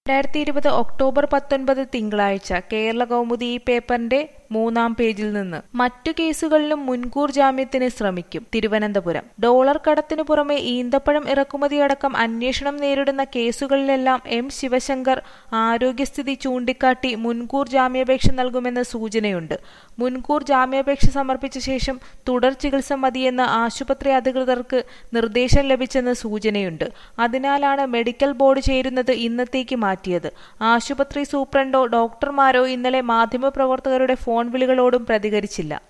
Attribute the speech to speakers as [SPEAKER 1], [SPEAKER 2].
[SPEAKER 1] രണ്ടായിരത്തി ഇരുപത് ഒക്ടോബർ പത്തൊൻപത് തിങ്കളാഴ്ച കേരള കൗമുദി ഈ പേപ്പറിന്റെ മൂന്നാം പേജിൽ നിന്ന് മറ്റു കേസുകളിലും മുൻകൂർ ജാമ്യത്തിന് ശ്രമിക്കും തിരുവനന്തപുരം ഡോളർ കടത്തിനു പുറമെ ഈന്തപ്പഴം ഇറക്കുമതിയടക്കം അന്വേഷണം നേരിടുന്ന കേസുകളിലെല്ലാം എം ശിവശങ്കർ ആരോഗ്യസ്ഥിതി ചൂണ്ടിക്കാട്ടി മുൻകൂർ ജാമ്യാപേക്ഷ നൽകുമെന്ന് സൂചനയുണ്ട് മുൻകൂർ ജാമ്യാപേക്ഷ സമർപ്പിച്ച ശേഷം തുടർ ചികിത്സ മതിയെന്ന് ആശുപത്രി അധികൃതർക്ക് നിർദ്ദേശം ലഭിച്ചെന്ന് സൂചനയുണ്ട് അതിനാലാണ് മെഡിക്കൽ ബോർഡ് ചേരുന്നത് ഇന്നത്തേക്ക് മാറ്റിയത് ആശുപത്രി സൂപ്രണ്ടോ ഡോക്ടർമാരോ ഇന്നലെ മാധ്യമപ്രവർത്തകരുടെ ഫോൺ വിളികളോടും പ്രതികരിച്ചില്ല